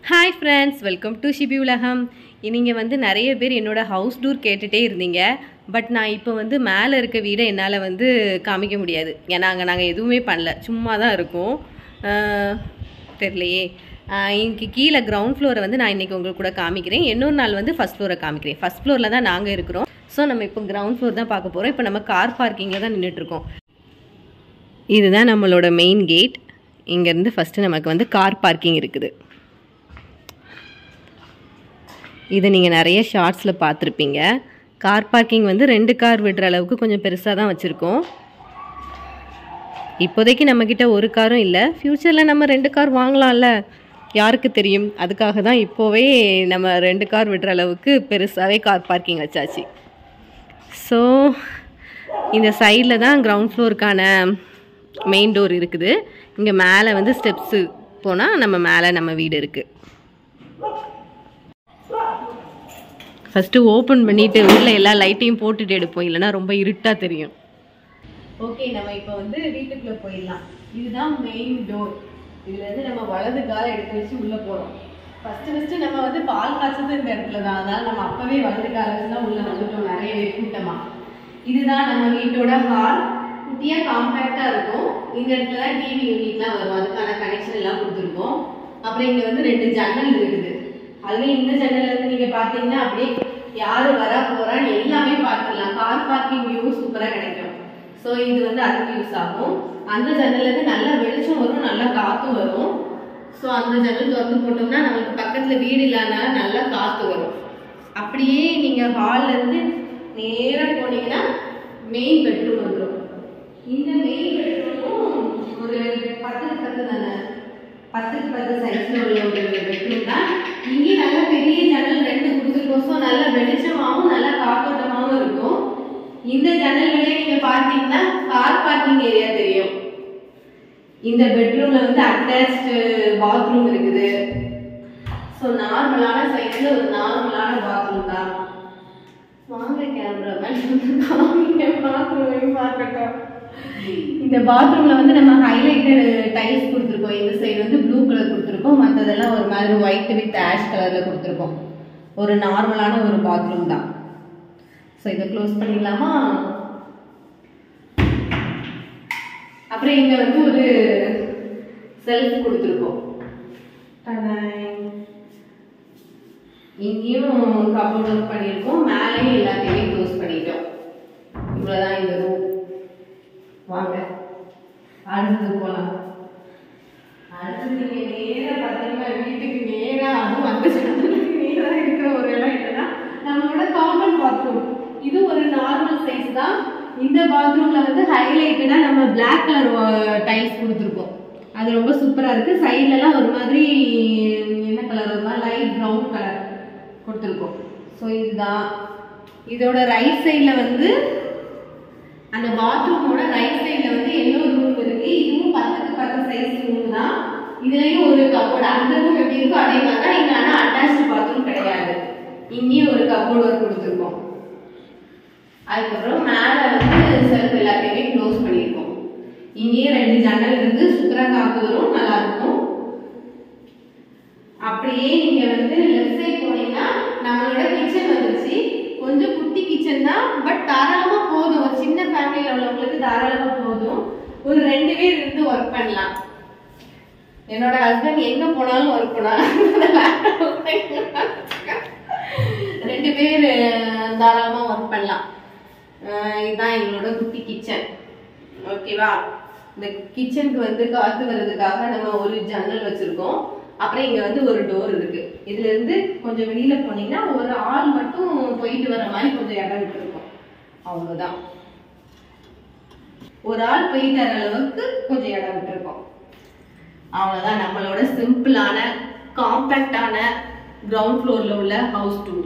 Hi friends welcome to Shibi உலகம் நீங்கள் வந்து நிறைய பேர் என்னோட ஹவுஸ் டூர் கேட்டுகிட்டே இருந்தீங்க பட் நான் இப்போ வந்து மேலே இருக்க வீடை என்னால் வந்து காமிக்க முடியாது ஏன்னா அங்கே நாங்கள் எதுவுமே பண்ணல சும்மா தான் இருக்கோம் ஆஹ், தெரியலையே ஆஹ், இங்கே கீழே கிரவுண்ட் ஃப்ளோரை வந்து நான் இன்றைக்கி உங்களுக்கு கூட காமிக்கிறேன் இன்னொரு நாள் வந்து ஃபஸ்ட் ஃப்ளோரை காமிக்கிறேன் ஃபஸ்ட் ஃப்ளோரில் தான் நாங்கள் இருக்கிறோம் ஸோ நம்ம இப்போ கிரவுண்ட் ஃப்ளோர் தான் பார்க்க போகிறோம் இப்போ நம்ம கார் பார்க்கிங்கில் தான் நின்றுட்டுருக்கோம் இதுதான் நம்மளோட மெயின் கேட் இங்கேருந்து ஃபஸ்ட்டு நமக்கு வந்து கார் பார்க்கிங் இருக்குது இதை நீங்கள் நிறைய ஷார்ட்ஸில் பார்த்துருப்பீங்க கார் பார்க்கிங் வந்து ரெண்டு கார் விடுற அளவுக்கு கொஞ்சம் பெருசாக தான் வச்சுருக்கோம் இப்போதைக்கு நம்மக்கிட்ட ஒரு காரும் இல்லை ஃப்யூச்சரில் நம்ம ரெண்டு கார் வாங்கலாம்ல யாருக்கு தெரியும் அதுக்காக தான் இப்போவே நம்ம ரெண்டு கார் விடுற அளவுக்கு பெருசாகவே கார் பார்க்கிங் வச்சாச்சு ஸோ இந்த சைடில் தான் கிரவுண்ட் ஃப்ளோருக்கான மெயின் டோர் இருக்குது இங்கே மேலே வந்து ஸ்டெப்ஸு போனால் நம்ம மேலே நம்ம வீடு இருக்குது ஃபஸ்ட்டு ஓப்பன் பண்ணிட்டு உள்ள எல்லா லைட்டையும் போட்டுட்டு எடுப்போம் இல்லைன்னா ரொம்ப இருட்டாக தெரியும் ஓகே நம்ம இப்போ வந்து வீட்டுக்குள்ளே போயிடலாம் இதுதான் மெயின் டோர் இதுல இருந்து நம்ம வலது காலை எடுத்து வச்சு உள்ளே போகிறோம் ஃபஸ்ட்டு ஃபஸ்ட்டு நம்ம வந்து பால் காய்ச்சது இந்த இடத்துல தான் அதனால நம்ம அப்போவே வலது காலை வச்சு தான் உள்ளே வந்துட்டோம் நிறைய கூட்டமாக இதுதான் நம்ம வீட்டோட ஹால் குட்டியாக காம்பேக்டாக இருக்கும் இந்த இடத்துல தான் டிவி யூனிட்லாம் வரும் அதுக்கான கனெக்ஷன் எல்லாம் கொடுத்துருக்கோம் அப்புறம் இங்கே வந்து ரெண்டு ஜன்னல் இருக்குது அதுலேயும் இந்த ஜன்னல்ல இருந்து நீங்கள் பார்த்தீங்கன்னா அப்படியே யார் வரா போறான்னு எல்லாமே பார்த்துடலாம் கார் பார்க்கிங் வியூ சூப்பராக கிடைக்கும் ஸோ இது வந்து அதுக்கு யூஸ் ஆகும் அந்த ஜன்னல்ல இருந்து நல்லா வெளிச்சம் வரும் நல்லா காற்றும் வரும் ஸோ அந்த ஜன்னல் திறந்து போட்டோம்னா நமக்கு பக்கத்தில் வீடு இல்லாதனால நல்லா காற்று வரும் அப்படியே நீங்கள் ஹால்ல இருந்து நேராக போனீங்கன்னா மெயின் பெட்ரூம் வந்துடும் இந்த மெயின் பெட்ரூமும் ஒரு பத்துக்கு பத்து தானே பத்துக்கு பத்து சைஸ்ல உள்ள ஒரு பெட்ரூம் தான் இங்கே நல்ல பெரிய ஜன்னல் ரெண்டு கொடுத்துருக்கோம் ஸோ நல்ல வெளிச்சமாகவும் நல்ல காத்தோட்டமாகவும் இருக்கும் இந்த ஜன்னல் வழியா நீங்க பார்த்தீங்கன்னா கார் பார்க்கிங் ஏரியா தெரியும் இந்த பெட்ரூம்ல வந்து அட்டாச்டு பாத்ரூம் இருக்குது ஸோ நார்மலான சைஸ்ல ஒரு நார்மலான பாத்ரூம் தான் வாங்க கேமரா காமிங்க பாத்ரூம் பார்க்கட்டும் இந்த பாத்ரூம்ல வந்து நம்ம ஹைலைட்டட் டைல்ஸ் கொடுத்துருக்கோம் இந்த சைடு வந்து ப்ளூ கலர் கொடுத்துருக்கோம் மற்றதெல்லாம் ஒரு மாதிரி ஒயிட் வித் ஆஷ் கலர்ல கொடுத்துருக்கோம் ஒரு நார்மலான ஒரு பாத்ரூம் தான் ஸோ இதை க்ளோஸ் பண்ணிடலாமா அப்புறம் இங்க வந்து ஒரு செல்ஃப் கொடுத்துருக்கோம் டடாய். இங்கேயும் கபோர்ட் ஒர்க் பண்ணியிருக்கோம் மேலேயும் எல்லாத்தையுமே க்ளோஸ் பண்ணிட்டோம் இவ்வளோதான் இந்த ரூம் வாங்க அடுத்தது போகலாம் அடுத்தது நீங்க நேரா பார்த்தீங்கன்னா வீட்டுக்கு நேரா அதுவும் அந்த ஜன்னலுக்கு நேரா இருக்கிற ஒரு இடம் என்னன்னா நம்மளோட காமன் பாத்ரூம் இது ஒரு நார்மல் சைஸ் தான் இந்த பாத்ரூம்ல வந்து ஹைலைட்டடா நம்ம பிளாக் கலர் டைல்ஸ் கொடுத்துருக்கோம் அது ரொம்ப சூப்பரா இருக்கு சைடுல எல்லாம் ஒரு மாதிரி என்ன கலர் வருமா லைட் ப்ரௌன் கலர் கொடுத்துருக்கோம் ஸோ இதுதான் இதோட ரைட் சைடில் வந்து அந்த பாத்ரூமோட ரைட் சைடில் வந்து இன்னொரு ரூம் இருக்கு இதுவும் பத்துக்கு பத்து சைஸ் ரூம் தான் இதுலயும் ஒரு கபோர்டு அந்த ரூம் எப்படி இருக்கோ அதே மாதிரி தான் இங்க ஆனால் அட்டாச்சு பாத்ரூம் கிடையாது இங்கேயும் ஒரு கபோர்டு ஒர்க் கொடுத்துருக்கோம் அதுக்கப்புறம் மேலே வந்து செல்ஃப் எல்லாத்தையுமே க்ளோஸ் பண்ணியிருக்கோம் இங்கேயும் ரெண்டு ஜன்னல் இருக்கு சூப்பரா காத்து வரும் நல்லா இருக்கும் அப்படியே நீங்க வந்து லெஃப்ட் சைடு போனீங்கன்னா நம்மளோட கிச்சன் வந்துருச்சு கொஞ்சம் குட்டி கிச்சன் தான் பட் தாராளமா போதும் ஒரு சின்ன ஃபேமிலியில உள்ளவங்களுக்கு தாராளமா போதும் ஒரு ரெண்டு பேர் இருந்து ஒர்க் பண்ணலாம் என்னோட ஹஸ்பண்ட் எங்க போனாலும் ஒர்க் பண்ணலாம் ரெண்டு பேர் அஹ், தாராளமா ஒர்க் பண்ணலாம் அஹ், இதுதான் எங்களோட குட்டி கிச்சன் ஓகேவா இந்த கிச்சனுக்கு வந்து காத்து வர்றதுக்காக நம்ம ஒரு ஜன்னல் வச்சிருக்கோம் அப்புறம் இங்க வந்து ஒரு டோர் இருக்கு இதுல இருந்து கொஞ்சம் வெளியில போனீங்கன்னா ஒரு ஆள் மட்டும் போயிட்டு வர மாதிரி கொஞ்சம் இடம் விட்டுருக்கோம் அவ்வளவுதான் ஒரு ஆள் போயிட்டு வர அளவுக்கு கொஞ்சம் இடம் விட்டுருக்கோம் அவ்வளவுதான் நம்மளோட சிம்பிளான காம்பேக்டான கிரவுண்ட் ஃப்ளோர்ல உள்ள ஹவுஸ் டூர்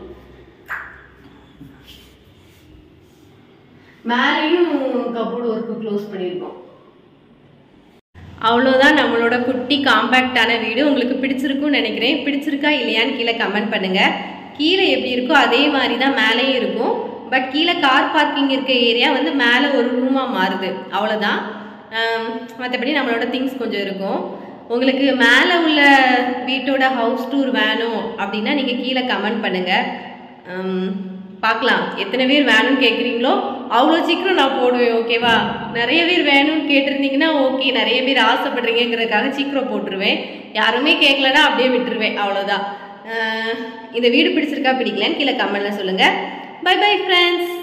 மேலேயும் கபோர்டு ஒர்க்கு க்ளோஸ் பண்ணியிருக்கோம் அவ்வளோதான் நம்மளோட குட்டி காம்பேக்டான வீடு உங்களுக்கு பிடிச்சிருக்கும்னு நினைக்கிறேன் பிடிச்சிருக்கா இல்லையான்னு கீழே கமெண்ட் பண்ணுங்க கீழே எப்படி இருக்கோ அதே மாதிரி தான் மேலேயும் இருக்கும் பட் கீழே கார் பார்க்கிங் இருக்க ஏரியா வந்து மேலே ஒரு ரூமாக மாறுது அவ்வளோதான் மற்றபடி நம்மளோட திங்ஸ் கொஞ்சம் இருக்கும் உங்களுக்கு மேலே உள்ள வீட்டோட ஹவுஸ் டூர் வேணும் அப்படின்னா நீங்கள் கீழே கமெண்ட் பண்ணுங்கள் பார்க்கலாம் எத்தனை பேர் வேணும்னு கேட்குறீங்களோ அவ்வளோ சீக்கிரம் நான் போடுவேன் ஓகேவா நிறைய பேர் வேணும்னு கேட்டிருந்தீங்கன்னா ஓகே நிறைய பேர் ஆசைப்படுறீங்கிறதுக்காக சீக்கிரம் போட்டுருவேன் யாருமே கேட்கலன்னா அப்படியே விட்டுருவேன் அவ்வளோதான் அஹ் இந்த வீடு பிடிச்சிருக்கா பிடிக்கலன்னு கீழே கமெண்ட்ல சொல்லுங்கள் பை பை ஃப்ரெண்ட்ஸ்